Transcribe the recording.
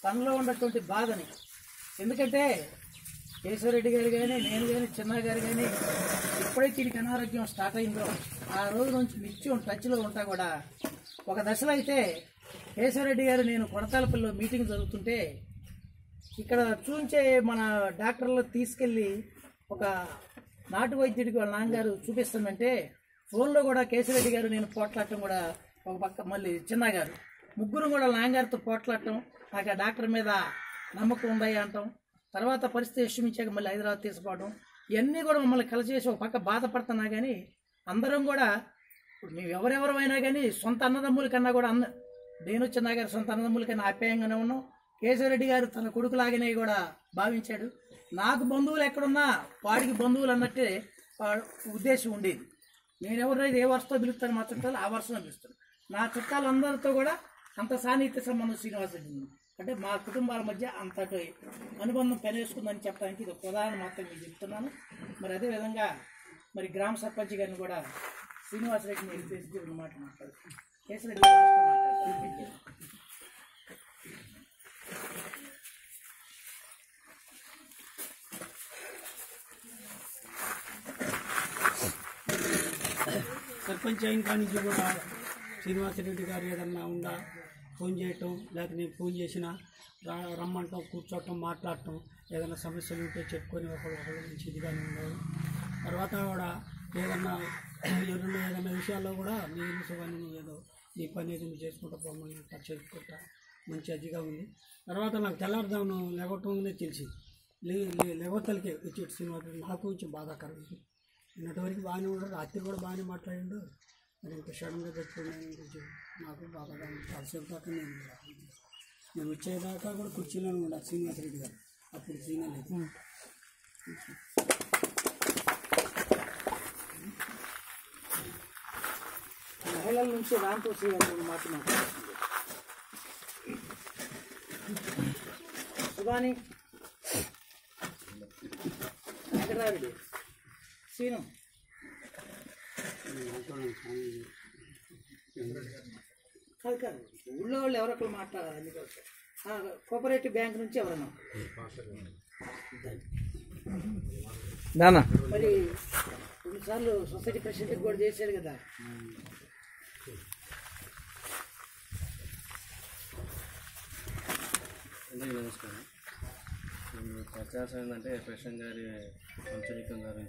తనలో ఉన్నటువంటి బాధని ఎందుకంటే కేశవరెడ్డి గారు కానీ నేను కానీ చిన్న గారు కానీ ఎప్పుడైతే దీనికి అనారోగ్యం స్టార్ట్ అయిందో ఆ రోజు నుంచి నిత్యం టచ్లో ఉంటా కూడా ఒక దశలో అయితే కేశవరెడ్డి గారు నేను కొడతాలపల్లిలో మీటింగ్ జరుగుతుంటే ఇక్కడ చూంచే మన డాక్టర్లు తీసుకెళ్ళి ఒక నాటు వైద్యుడికి వాళ్ళ నాన్నగారు చూపిస్తుందంటే ఫోన్లో కూడా కేశవరెడ్డి గారు నేను పోట్లాడటం కూడా ఒక పక్క మళ్ళీ చిన్న గారు ముగ్గురు కూడా వాళ్ళ నాన్నగారితో పోట్లాడటం నాకు ఆ డాక్టర్ మీద నమ్మకం ఉందాయి అంటాం తర్వాత పరిస్థితి విషమించాక మళ్ళీ హైదరాబాద్ తీసుకోవడం ఇవన్నీ కూడా మమ్మల్ని కలిసేసి ఒక పక్క బాధపడుతున్నా కానీ అందరం కూడా ఇప్పుడు మేము ఎవరెవరమైనా కానీ సొంత అన్నదమ్ముల కన్నా కూడా అన్న నేను చిన్న గారి సొంత అన్నదమ్ముల కన్నా ఆప్యాయంగానే ఉన్నాం కేశవరెడ్డి గారు తన కొడుకులాగానే కూడా భావించాడు నాకు బంధువులు ఎక్కడున్నా వాడికి బంధువులు అన్నట్టే వా- ఉద్దేశం ఉండేది నేను ఎవరైతే ఏ వరుసతో పిలుస్తాను మా చుట్టాలు ఆ వరుసలో పిలుస్తాను నా చుట్టాలందరితో కూడా అంత సాన్నిహిత్య సంబంధం శ్రీనివాసరెడ్డి ఉంది అంటే మా కుటుంబాల మధ్య అంతటి అనుబంధం పెనేసుకుందని చెప్పడానికి ఇది ఒక ఉదాహరణ మాత్రం మీకు చెప్తున్నాను మరి అదే విధంగా మరి గ్రామ సర్పంచ్ గారిని కూడా శ్రీనివాసరెడ్డిని వెళ్ళిపేసి రెండు మాటలు మాట్లాడు కేసరెడ్డి గారు మాట్లాడతారు. సర్పంచ్ అయిన కాడి నుంచి కూడా శ్రీనివాసరెడ్డి గారు ఏదన్నా ఉందా ఫోన్ చేయటం లేకపోతే నేను ఫోన్ చేసినా రా రమ్మంటాం కూర్చోవటం మాట్లాడటం ఏదైనా సమస్యలు ఉంటే చెప్పుకొని ఒకరు ఒకరు నుంచి ఇదిగానే ఉండేది తర్వాత కూడా ఏదన్నా ఎవరన్నా ఏదైనా విషయాల్లో కూడా మీ ఇల్లు సుగాని నువ్వు ఏదో నీ పని ఏదో నువ్వు చేసుకుంటా పోమని అట్లా చేసుకుంటా మంచి అదిగా ఉంది తర్వాత నాకు తెల్లారుదామును లేవటంనే తెలిసింది లే లే- లేవతలకే వచ్చి శ్రీనివాసరెడ్డి నాకు కొంచెం బాధాకరం ఇది నిన్నటి వరకు బాగానే ఉన్నాడు రాత్రి కూడా బాగానే మాట్లాడిండు మరి ఇంత సడన్గా తెచ్చుకున్నాను కొంచెం నాకు బాగా కాసేపు దాకా నేను నేను వచ్చేదాకా కూడా కుర్చీలోనే ఉండా శ్రీనివాసరెడ్డి గారు అప్పుడు సీనియర్ లేదు మహిళల నుంచి రాంతో శ్రీ గారు మాట మాట్లాడుతుంది సుబాని వెంకటరారెడ్డి సీను కాదు కాదు ఊళ్ళో వాళ్ళు ఎవరొకరు మాట్లాడాలి అందుకోసం ఆ, కోఆపరేటివ్ బ్యాంక్ నుంచి ఎవరన్నా నానా మరి కొన్నిసార్లు సొసైటీ ప్రెసిడెంట్ కూడా చేశాడు కదా అందరికీ నమస్కారం నేను ప్రత్యాశ ఏంటంటే ప్రెసిడెంట్ గారి మంచరికం గారి